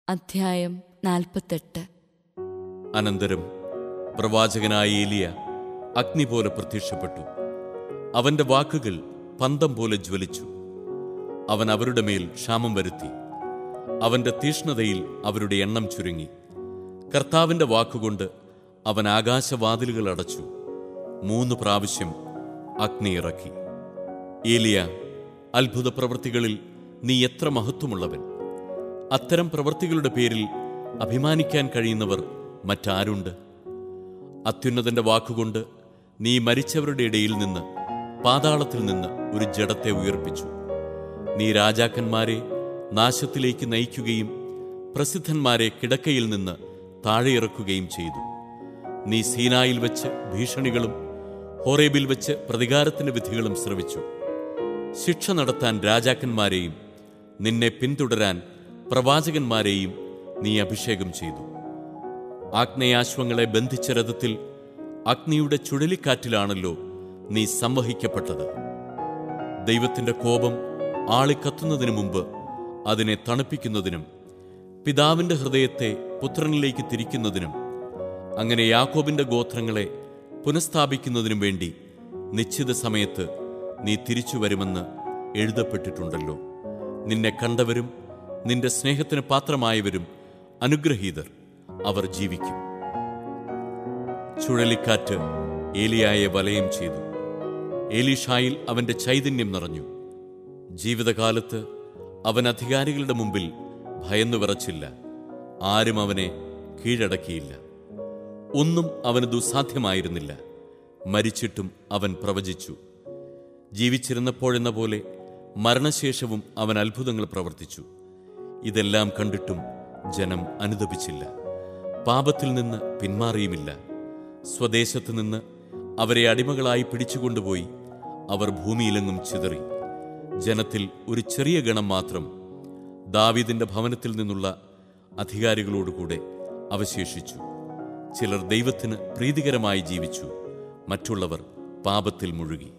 അധ്യായം നാൽപ്പത്തെട്ട് അനന്തരം പ്രവാചകനായ ഏലിയ അഗ്നി പോലെ പ്രത്യക്ഷപ്പെട്ടു അവന്റെ വാക്കുകൾ പന്തം പോലെ ജ്വലിച്ചു അവൻ അവരുടെ മേൽ ക്ഷാമം വരുത്തി അവന്റെ തീഷ്ണതയിൽ അവരുടെ എണ്ണം ചുരുങ്ങി കർത്താവിന്റെ വാക്കുകൊണ്ട് അവൻ ആകാശവാതിലുകൾ അടച്ചു മൂന്ന് പ്രാവശ്യം അഗ്നി ഇറക്കി ഏലിയ അത്ഭുത പ്രവൃത്തികളിൽ നീ എത്ര മഹത്വമുള്ളവൻ അത്തരം പ്രവൃത്തികളുടെ പേരിൽ അഭിമാനിക്കാൻ കഴിയുന്നവർ മറ്റാരുണ്ട് അത്യുന്നതന്റെ വാക്കുകൊണ്ട് നീ മരിച്ചവരുടെ ഇടയിൽ നിന്ന് പാതാളത്തിൽ നിന്ന് ഒരു ജഡത്തെ ഉയർപ്പിച്ചു നീ രാജാക്കന്മാരെ നാശത്തിലേക്ക് നയിക്കുകയും പ്രസിദ്ധന്മാരെ കിടക്കയിൽ നിന്ന് താഴെയിറക്കുകയും ചെയ്തു നീ സീനായിൽ വെച്ച് ഭീഷണികളും ഹോറേബിൽ വെച്ച് പ്രതികാരത്തിന്റെ വിധികളും ശ്രവിച്ചു ശിക്ഷ നടത്താൻ രാജാക്കന്മാരെയും നിന്നെ പിന്തുടരാൻ പ്രവാചകന്മാരെയും നീ അഭിഷേകം ചെയ്തു ആഗ്നേയാശ്വങ്ങളെ ബന്ധിച്ച രഥത്തിൽ അഗ്നിയുടെ ചുഴലിക്കാറ്റിലാണല്ലോ നീ സംവഹിക്കപ്പെട്ടത് ദൈവത്തിന്റെ കോപം ആളിക്കത്തുന്നതിനു മുമ്പ് അതിനെ തണുപ്പിക്കുന്നതിനും പിതാവിന്റെ ഹൃദയത്തെ പുത്രനിലേക്ക് തിരിക്കുന്നതിനും അങ്ങനെ യാക്കോബിന്റെ ഗോത്രങ്ങളെ പുനഃസ്ഥാപിക്കുന്നതിനും വേണ്ടി നിശ്ചിത സമയത്ത് നീ തിരിച്ചു വരുമെന്ന് എഴുതപ്പെട്ടിട്ടുണ്ടല്ലോ നിന്നെ കണ്ടവരും നിന്റെ സ്നേഹത്തിന് പാത്രമായവരും അനുഗ്രഹീതർ അവർ ജീവിക്കും ചുഴലിക്കാറ്റ് ഏലിയായെ വലയം ചെയ്തു ഏലീഷായിൽ അവന്റെ ചൈതന്യം നിറഞ്ഞു ജീവിതകാലത്ത് അവൻ അധികാരികളുടെ മുമ്പിൽ ഭയന്നു വിറച്ചില്ല ആരും അവനെ കീഴടക്കിയില്ല ഒന്നും അവന് ദുസ്സാധ്യമായിരുന്നില്ല മരിച്ചിട്ടും അവൻ പ്രവചിച്ചു ജീവിച്ചിരുന്നപ്പോഴെന്ന പോലെ മരണശേഷവും അവൻ അത്ഭുതങ്ങൾ പ്രവർത്തിച്ചു ഇതെല്ലാം കണ്ടിട്ടും ജനം അനുദപിച്ചില്ല പാപത്തിൽ നിന്ന് പിന്മാറിയുമില്ല സ്വദേശത്ത് നിന്ന് അവരെ അടിമകളായി പിടിച്ചുകൊണ്ടുപോയി അവർ ഭൂമിയിലെങ്ങും ചിതറി ജനത്തിൽ ഒരു ചെറിയ ഗണം മാത്രം ദാവീദിന്റെ ഭവനത്തിൽ നിന്നുള്ള അധികാരികളോടുകൂടെ അവശേഷിച്ചു ചിലർ ദൈവത്തിന് പ്രീതികരമായി ജീവിച്ചു മറ്റുള്ളവർ പാപത്തിൽ മുഴുകി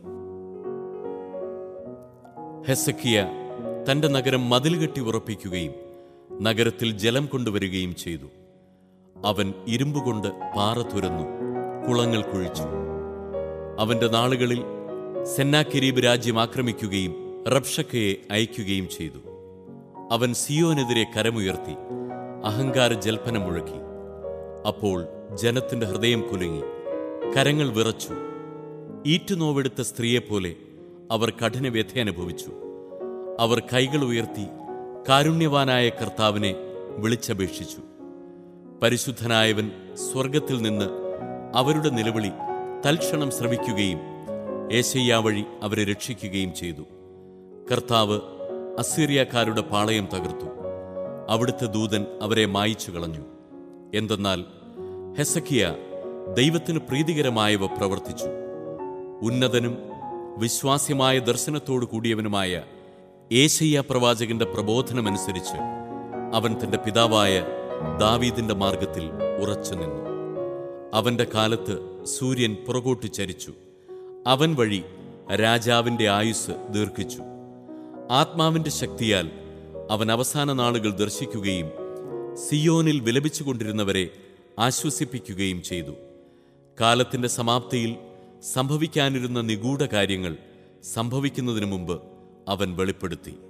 ഹെസക്കിയ തന്റെ നഗരം മതിൽ കെട്ടി ഉറപ്പിക്കുകയും നഗരത്തിൽ ജലം കൊണ്ടുവരികയും ചെയ്തു അവൻ ഇരുമ്പുകൊണ്ട് പാറ തുരന്നു കുളങ്ങൾ കുഴിച്ചു അവന്റെ നാളുകളിൽ സെന്നാക്കിരീബ് രാജ്യം ആക്രമിക്കുകയും റബ്ഷക്കയെ അയക്കുകയും ചെയ്തു അവൻ സിയോനെതിരെ കരമുയർത്തി അഹങ്കാര ജൽപ്പനം മുഴക്കി അപ്പോൾ ജനത്തിന്റെ ഹൃദയം കുലുങ്ങി കരങ്ങൾ വിറച്ചു ഈറ്റുനോവെടുത്ത സ്ത്രീയെപ്പോലെ അവർ കഠിന വ്യഥ അനുഭവിച്ചു അവർ കൈകൾ ഉയർത്തി കാരുണ്യവാനായ കർത്താവിനെ വിളിച്ചപേക്ഷിച്ചു പരിശുദ്ധനായവൻ സ്വർഗത്തിൽ നിന്ന് അവരുടെ നിലവിളി തൽക്ഷണം ശ്രവിക്കുകയും ഏശയ്യാ വഴി അവരെ രക്ഷിക്കുകയും ചെയ്തു കർത്താവ് അസീറിയക്കാരുടെ പാളയം തകർത്തു അവിടുത്തെ ദൂതൻ അവരെ മായിച്ചു കളഞ്ഞു എന്തെന്നാൽ ഹെസക്കിയ ദൈവത്തിന് പ്രീതികരമായവ പ്രവർത്തിച്ചു ഉന്നതനും വിശ്വാസ്യമായ ദർശനത്തോടു കൂടിയവനുമായ ഏശയ്യ പ്രവാചകന്റെ പ്രബോധനമനുസരിച്ച് അവൻ തന്റെ പിതാവായ ദാവീദിന്റെ മാർഗത്തിൽ ഉറച്ചു നിന്നു അവന്റെ കാലത്ത് സൂര്യൻ പുറകോട്ട് ചരിച്ചു അവൻ വഴി രാജാവിന്റെ ആയുസ് ദീർഘിച്ചു ആത്മാവിന്റെ ശക്തിയാൽ അവൻ അവസാന നാളുകൾ ദർശിക്കുകയും സിയോനിൽ വിലപിച്ചുകൊണ്ടിരുന്നവരെ ആശ്വസിപ്പിക്കുകയും ചെയ്തു കാലത്തിന്റെ സമാപ്തിയിൽ സംഭവിക്കാനിരുന്ന നിഗൂഢ കാര്യങ്ങൾ സംഭവിക്കുന്നതിനു മുമ്പ് അവൻ വെളിപ്പെടുത്തി